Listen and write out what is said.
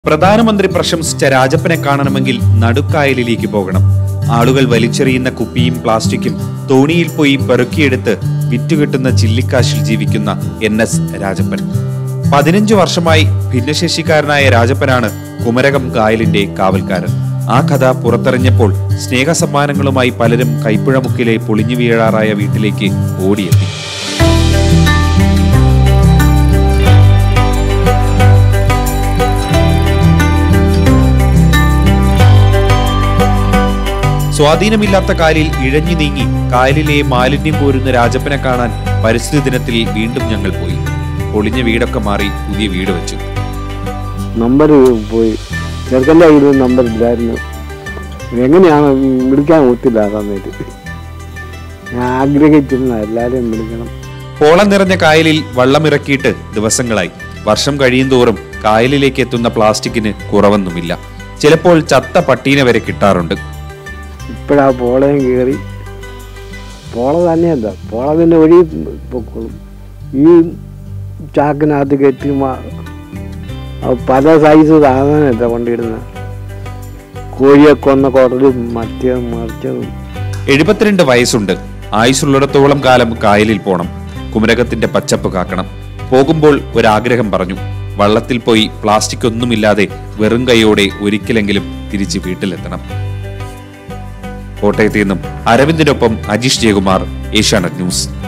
പ്രധാനമന്ത്രി പ്രശംസിച്ച രാജപ്പനെ കാണണമെങ്കിൽ നടുക്കായലിലേക്ക് പോകണം ആളുകൾ വലിച്ചെറിയുന്ന കുപ്പിയും പ്ലാസ്റ്റിക്കും തോണിയിൽ പോയി പെറുക്കിയെടുത്ത് വിറ്റുകിട്ടുന്ന ചില്ലിക്കാശിൽ ജീവിക്കുന്ന എൻ എസ് രാജപ്പൻ പതിനഞ്ചു വർഷമായി ഭിന്നശേഷിക്കാരനായ രാജപ്പനാണ് കുമരകം കായലിന്റെ കാവൽക്കാരൻ ആ കഥ പുറത്തെറിഞ്ഞപ്പോൾ സ്നേഹസമ്മാനങ്ങളുമായി പലരും കൈപ്പുഴമുക്കിലെ പൊളിഞ്ഞു വീഴാറായ വീട്ടിലേക്ക് ഓടിയെത്തി സ്വാധീനമില്ലാത്ത കാലിൽ ഇഴഞ്ഞു നീങ്ങി കായലിലെ മാലിന്യം കോരുന്ന രാജപ്പനെ കാണാൻ പരിസ്ഥിതി ദിനത്തിൽ വീണ്ടും ഞങ്ങൾ പോയി പൊളിഞ്ഞ വീടൊക്കെ മാറി പുതിയ വീട് വെച്ചു നമ്പർ പോയി ചെറുക്കൻ്റെ കയ്യിൽ നമ്പർ ഇല്ലായിരുന്നു എങ്ങനെയാണ് വിളിക്കാൻ ഒത്തില്ല ആ സമയത്ത് ഞാൻ ആഗ്രഹിച്ചിരുന്ന എല്ലാവരെയും വിളിക്കണം പോളം നിറഞ്ഞ കായലിൽ വള്ളമിറക്കിയിട്ട് ദിവസങ്ങളായി വർഷം കഴിയുന്തോറും കായലിലേക്ക് എത്തുന്ന പ്ലാസ്റ്റിക്കിന് കുറവൊന്നുമില്ല ചിലപ്പോൾ ചത്ത പട്ടീനെ വരെ കിട്ടാറുണ്ട് ഇപ്പോഴാ പോളയും കയറി പോള തന്നെയല്ല പോള പിന്നെ ഒഴി പൊക്കോളും ഈ ചാക്കിനകത്ത് കെട്ടി മ- അത് പല സൈസ് സാധനമല്ല കൊണ്ടിടുന്നത് കോഴിയെ കൊന്ന കുടലും മറ്റേതും മറിച്ചതും എഴുപത്തിരണ്ട് വയസ്സുണ്ട് ആയുസുള്ളിടത്തോളം കാലം കായലിൽ പോണം കുമരകത്തിന്റെ പച്ചപ്പ് കാക്കണം പോകുമ്പോൾ ഒരാഗ്രഹം പറഞ്ഞു വള്ളത്തിൽ പോയി പ്ലാസ്റ്റിക് ഒന്നുമില്ലാതെ വെറും കൈയോടെ ഒരിക്കലെങ്കിലും തിരിച്ച് വീട്ടിലെത്തണം കോട്ടയത്ത് നിന്നും അരവിന്ദിനൊപ്പം അജീഷ് ജയകുമാർ ഏഷ്യാനെറ്റ് ന്യൂസ്